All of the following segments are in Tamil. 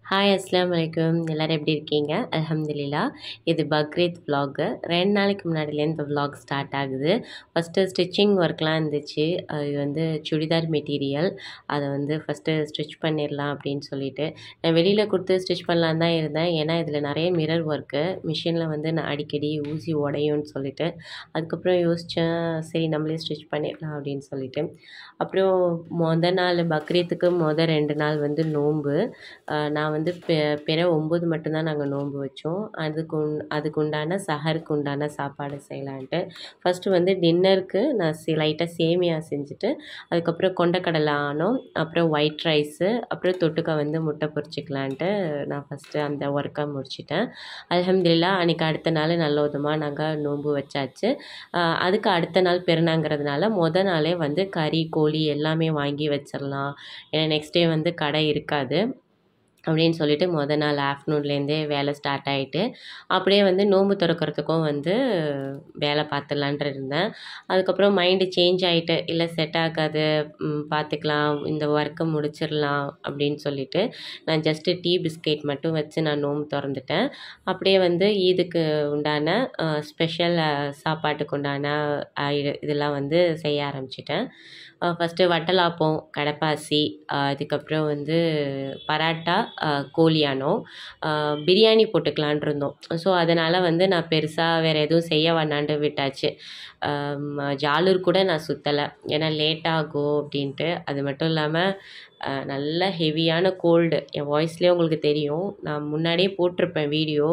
ஹாய் அஸ்ஸலாமு அலைக்கும் எல்லோரும் எப்படி இருக்கீங்க அல்ஹம்துலில்லா இது பக்ரீத் vlog ரெண்டு நாளைக்கு முன்னாடிலேருந்து இந்த vlog ஸ்டார்ட் ஆகுது ஃபஸ்ட்டு ஸ்டிச்சிங் ஒர்க்லாம் இருந்துச்சு அது வந்து சுடிதார் மெட்டீரியல் அதை வந்து ஃபஸ்ட்டு ஸ்டிச் பண்ணிடலாம் அப்படின்னு சொல்லிட்டு நான் வெளியில் கொடுத்து ஸ்டிச் பண்ணலான்னு தான் இருந்தேன் ஏன்னா இதில் நிறைய மிரர் ஒர்க்கு மிஷினில் வந்து நான் அடிக்கடி ஊசி உடையும்னு சொல்லிட்டு அதுக்கப்புறம் யோசித்தேன் சரி நம்மளே ஸ்டிச் பண்ணிடலாம் அப்படின்னு சொல்லிட்டு அப்புறம் மொத நாள் பக்ரீத்துக்கு மொதல் ரெண்டு நாள் வந்து நோன்பு ஆஹ் நான் வந்து பெ பிற ஒம்பது மட்டும்தான் நாங்கள் நோன்பு வச்சோம் அதுக்கு உண் அதுக்கு உண்டான சஹருக்கு உண்டான சாப்பாடு செய்யலான்ட்டு ஃபஸ்ட்டு வந்து டின்னருக்கு நான் சி லைட்டாக சேமியா செஞ்சுட்டு அதுக்கப்புறம் கொண்டக்கடலை ஆனம் அப்புறம் ஒயிட் ரைஸு அப்புறம் தொட்டுக்க வந்து முட்டை பொரிச்சிக்கலான்ட்டு நான் ஃபஸ்ட்டு அந்த ஒர்க்கை முடிச்சிட்டேன் அல்ஹம்துலில்லா அன்றைக்கி அடுத்த நாள் நல்ல விதமாக நாங்கள் நோன்பு வச்சாச்சு ஆஹ் அதுக்கு அடுத்த நாள் பெருநாங்கிறதுனால முத நாளே வந்து கறி கோழி எல்லாமே வாங்கி வச்சிடலாம் ஏன்னா நெக்ஸ்ட் டே வந்து கடை இருக்காது அப்படின்னு சொல்லிட்டு முத நாள் ஆஃப்டர்நூன்லேருந்தே வேலை ஸ்டார்ட் ஆகிட்டு அப்படியே வந்து நோன்பு திறக்கறதுக்கும் வந்து வேலை பார்த்துலான்ட்டு இருந்தேன் அதுக்கப்புறம் மைண்டு சேஞ்ச் ஆகிட்டு இல்லை செட் ஆகாது ம், பார்த்துக்கலாம் இந்த ஒர்க்கை முடிச்சிடலாம் அப்படின்னு சொல்லிட்டு நான் ஜஸ்ட்டு டீ பிஸ்கெட் மட்டும் வச்சு நான் நோன்பு திறந்துட்டேன் அப்படியே வந்து ஈதுக்கு உண்டான ஸ்பெஷல் சாப்பாட்டுக்கு உண்டான ஆயு- இதெல்லாம் வந்து செய்ய ஆரம்பிச்சிட்டேன் ஃபஸ்ட்டு வட்டலாப்பம் கடப்பாசி ஆஹ் அதுக்கப்புறம் வந்து பராட்டா ஆஹ் கோழியானோ ஆஹ் பிரியாணி போட்டுக்கலான் இருந்தோம் ஸோ அதனால் வந்து நான் பெருசாக வேறு எதுவும் செய்ய வேணான்ட்டு விட்டாச்சு ஆம், ஜாலூர் கூட நான் சுற்றலை ஏன்னா லேட் ஆகும் அப்படின்ட்டு அது மட்டும் இல்லாமல் நல்ல ஹெவியான கோல்டு என் வாய்ஸ்லேயே உங்களுக்கு தெரியும் நான் முன்னாடியே போட்டிருப்பேன் வீடியோ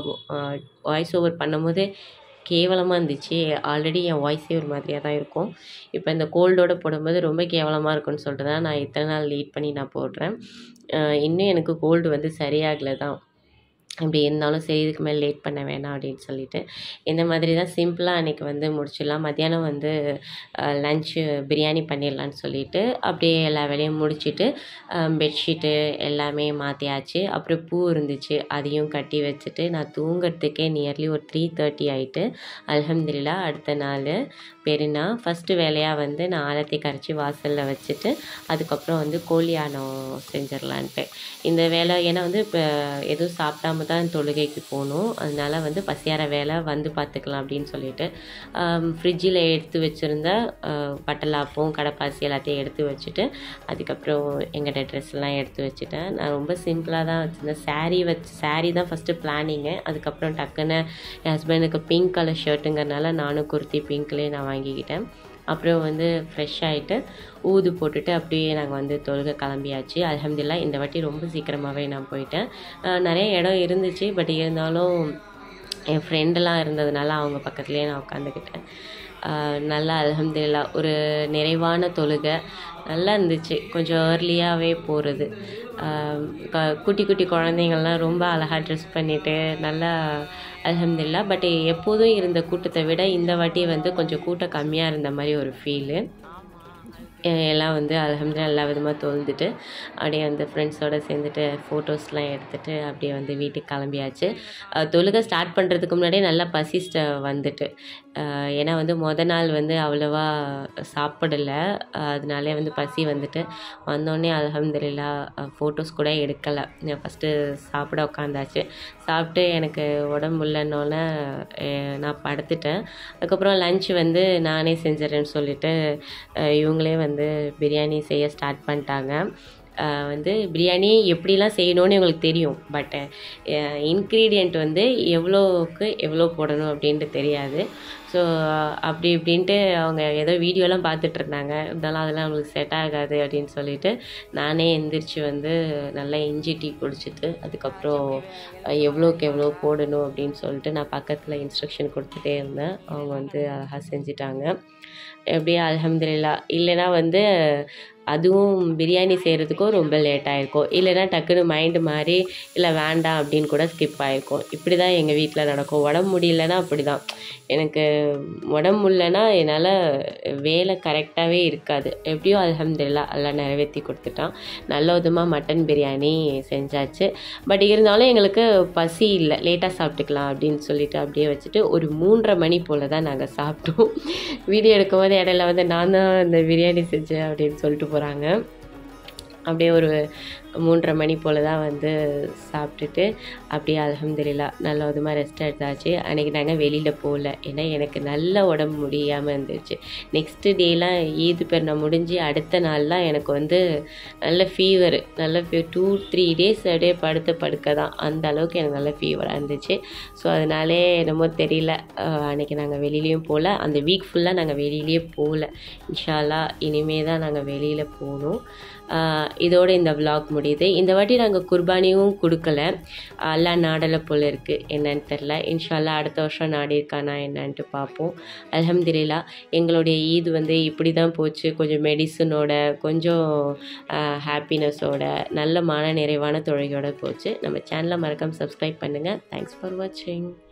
வாய்ஸ் ஓவர் பண்ணும்போது கேவலமாக இருந்துச்சு ஆல்ரெடி என் வாய்ஸே ஒரு மாதிரியாக தான் இருக்கும் இப்போ இந்த கோல்டோட போடும்போது ரொம்ப கேவலமாக இருக்கும்னு சொல்லிட்டு தான் நான் இத்தனை நாள் லேட் பண்ணி நான் போடுறேன் அஹ் இன்னும் எனக்கு கோல்டு வந்து சரியாகலை தான் அப்படி இருந்தாலும் சரி இதுக்கு மேலே லேட் பண்ண வேணாம் அப்படின்னு சொல்லிட்டு இந்த மாதிரி தான் சிம்பிளாக அன்றைக்கி வந்து முடிச்சிடலாம் மத்தியானம் வந்து லன்ச்சு பிரியாணி பண்ணிடலான்னு சொல்லிட்டு அப்படியே எல்லா வேலையும் முடிச்சிட்டு பெட்ஷீட்டு எல்லாமே மாற்றியாச்சு அப்புறம் பூ இருந்துச்சு அதையும் கட்டி வச்சுட்டு நான் தூங்குறதுக்கே நியர்லி ஒரு த்ரீ தேர்ட்டி ஆயிட்டு அல்ஹம்துலில்லா அடுத்த நாள் பெருநா ஃபஸ்ட்டு வேலையாக வந்து நான் ஆலத்தை கரைச்சி வாசலில் வச்சுட்டு அதுக்கப்புறம் வந்து கோழியானம் செஞ்சிடலான்ட்டு இந்த வேலை ஏன்னா வந்து இப்போ எதுவும் சாப்பிடாம தான் தொழுகைக்கு போகணும் அதனால வந்து பசியார வேலை வந்து பார்த்துக்கலாம் அப்படின்னு சொல்லிட்டு ஃப்ரிட்ஜில் எடுத்து வச்சுருந்த பட்டலாப்பம் கடப்பாசி எல்லாத்தையும் எடுத்து வச்சுட்டு அதுக்கப்புறம் எங்கிட்ட ட்ரெஸ் எல்லாம் எடுத்து வச்சுட்டேன் நான் ரொம்ப சிம்பிளாக தான் வச்சுருந்தேன் saree வச்சு saree தான் ஃபஸ்ட்டு பிளானிங்கு அதுக்கப்புறம் டக்குன்னு என் ஹஸ்பண்டுக்கு பிங்க் கலர் ஷர்ட்டுங்கிறனால நானும் குர்த்தி பிங்க்லேயே நான் வாங்கிக்கிட்டேன் அப்புறம் வந்து ஃப்ரெஷ் ஆகிட்டு ஊது போட்டுட்டு அப்படியே நாங்கள் வந்து தொழுகை கிளம்பியாச்சு அல்ஹம்துலில்லா இந்த வாட்டி ரொம்ப சீக்கிரமாகவே நான் போயிட்டேன் அஹ் நிறைய இடம் இருந்துச்சு பட் இருந்தாலும் என் ஃப்ரெண்டெல்லாம் இருந்ததுனால அவங்க பக்கத்துலேயே நான் உட்காந்துக்கிட்டேன் ஆஹ் நல்லா அல்ஹம்துலில்லா ஒரு நிறைவான தொழுகை நல்லா இருந்துச்சு கொஞ்சம் ஏர்லியாகவே போகிறது குட்டி குட்டி குழந்தைங்கள்லாம் ரொம்ப அழகாக ட்ரெஸ் பண்ணிட்டு நல்லா அல்ஹம்துலில்லா பட் எப்போதும் இருந்த கூட்டத்தை விட இந்த வாட்டி வந்து கொஞ்சம் கூட்டம் கம்மியாக இருந்த மாதிரி ஒரு ஃபீலு எல்லாம் வந்து அல்ஹம்துலில்லா எல்லா விதமாக தொழுதுட்டு அப்படியே வந்து ஃப்ரெண்ட்ஸோடு சேர்ந்துட்டு ஃபோட்டோஸ்லாம் எடுத்துட்டு அப்படியே வந்து வீட்டுக்கு கிளம்பியாச்சு அஹ் தொழுகை ஸ்டார்ட் பண்ணுறதுக்கு முன்னாடியே நல்லா பசி ஸ்ட வந்துட்டு அஹ் ஏன்னா வந்து மொதல் நாள் வந்து அவ்வளோவா சாப்பிடலை அதனாலே வந்து பசி வந்துட்டு வந்தோடனே அல்ஹம்துலில்லா ஃபோட்டோஸ் கூட எடுக்கலை ஃபஸ்ட்டு சாப்பிட உட்காந்தாச்சு சாப்பிட்டு எனக்கு உடம்பு இல்லைன்னொன்னே நான் படுத்துட்டேன் அதுக்கப்புறம் லஞ்ச் வந்து நானே செஞ்சிடறேன்னு சொல்லிட்டு அஹ் இவங்களே வந்து பிரியாணி செய்ய ஸ்டார்ட் பண்ணிட்டாங்க அஹ் வந்து பிரியாணி எப்படிலாம் செய்யணும்னு இவங்களுக்கு தெரியும் பட் இன்க்ரீடியண்ட் வந்து எவ்வளோக்கு எவ்வளோ போடணும் அப்படின்ட்டு தெரியாது ஸோ அப்படி இப்படின்ட்டு அவங்க ஏதோ வீடியோலாம் பார்த்துட்டு இருந்தாங்க இருந்தாலும் அதெல்லாம் அவங்களுக்கு செட் ஆகாது அப்படின்னு சொல்லிட்டு நானே எந்திரிச்சு வந்து நல்லா இஞ்சி டீ குடிச்சிட்டு அதுக்கப்புறம் அஹ் எவ்வளோக்கு எவ்வளோ போடணும் அப்படின்னு சொல்லிட்டு நான் பக்கத்தில் இன்ஸ்ட்ரக்ஷன் கொடுத்துட்டே இருந்தேன் அவங்க வந்து அழகாக செஞ்சிட்டாங்க எப்படியே அல்ஹம்துலில்லா இல்லைன்னா வந்து அதுவும் பிரியாணி செய்கிறதுக்கும் ரொம்ப லேட் ஆகிருக்கும் இல்லைன்னா டக்குன்னு மைண்டு மாறி இல்லை வேண்டாம் அப்படின்னு கூட ஸ்கிப் ஆகிருக்கும் இப்படி தான் எங்கள் வீட்டில் நடக்கும் உடம்பு முடியலன்னா அப்படி தான் எனக்கு உடம்பு முடியலன்னா என்னால் வேலை கரெக்டாகவே இருக்காது எப்படியோ அல்ஹம்துலில்லா எல்லாம் நிறைவேற்றி கொடுத்துட்டான் நல்ல விதமாக மட்டன் பிரியாணி செஞ்சாச்சு பட் இருந்தாலும் எங்களுக்கு பசி இல்லை லேட்டாக சாப்பிட்டுக்கலாம் அப்படின்னு சொல்லிட்டு அப்படியே வச்சுட்டு ஒரு மூன்றரை மணி போல் தான் நாங்கள் சாப்பிட்டோம் வீடியோ எடுக்கும்போது இடையில வந்து நான் தான் இந்த பிரியாணி செஞ்சேன் அப்படின்னு சொல்லிட்டு போகிறாங்க அப்படியே ஒரு மூன்றரை மணி போல் தான் வந்து சாப்பிட்டுட்டு அப்படியே அல்ஹம்துலில்லா நல்ல விதமாக ரெஸ்ட் எடுத்தாச்சு அன்றைக்கி நாங்கள் வெளியில் போகல ஏன்னா எனக்கு நல்ல உடம்பு முடியாமல் இருந்துச்சு நெக்ஸ்ட்டு டேலாம் ஈது பெருநாள் முடிஞ்சு அடுத்த நாள்லாம் எனக்கு வந்து நல்ல ஃபீவர் நல்ல ஃபீ டூ த்ரீ டேஸ் அப்படியே படுத்த படுக்க தான் அந்த அளவுக்கு எனக்கு நல்ல ஃபீவராக இருந்துச்சு ஸோ அதனாலே என்னமோ தெரியல அஹ் அன்னைக்கு நாங்கள் வெளியிலையும் போகல அந்த வீக் ஃபுல்லாக நாங்கள் வெளியிலேயே போகல இன்ஷால்லா இனிமே தான் நாங்கள் வெளியில் போகணும் ஆஹ் இதோட இந்த vlog முடியுது இந்த வாட்டி நாங்கள் குர்பானியும் கொடுக்கல அல்லா நாடலை போல் இருக்குது என்னன்னு தெரில இன்ஷால்லா அடுத்த வருஷம் நாடி இருக்கானா என்னன்ட்டு பார்ப்போம் அல்ஹம்துலில்லா எங்களுடைய ஈத் வந்து இப்படி தான் போச்சு கொஞ்சம் மெடிசனோட கொஞ்சம் ஹாப்பினஸோட நல்ல மன நிறைவான தொழுகையோட போச்சு நம்ம சேனலை மறக்காம சப்ஸ்கிரைப் பண்ணுங்கள் தேங்க்ஸ் ஃபார் வாட்சிங்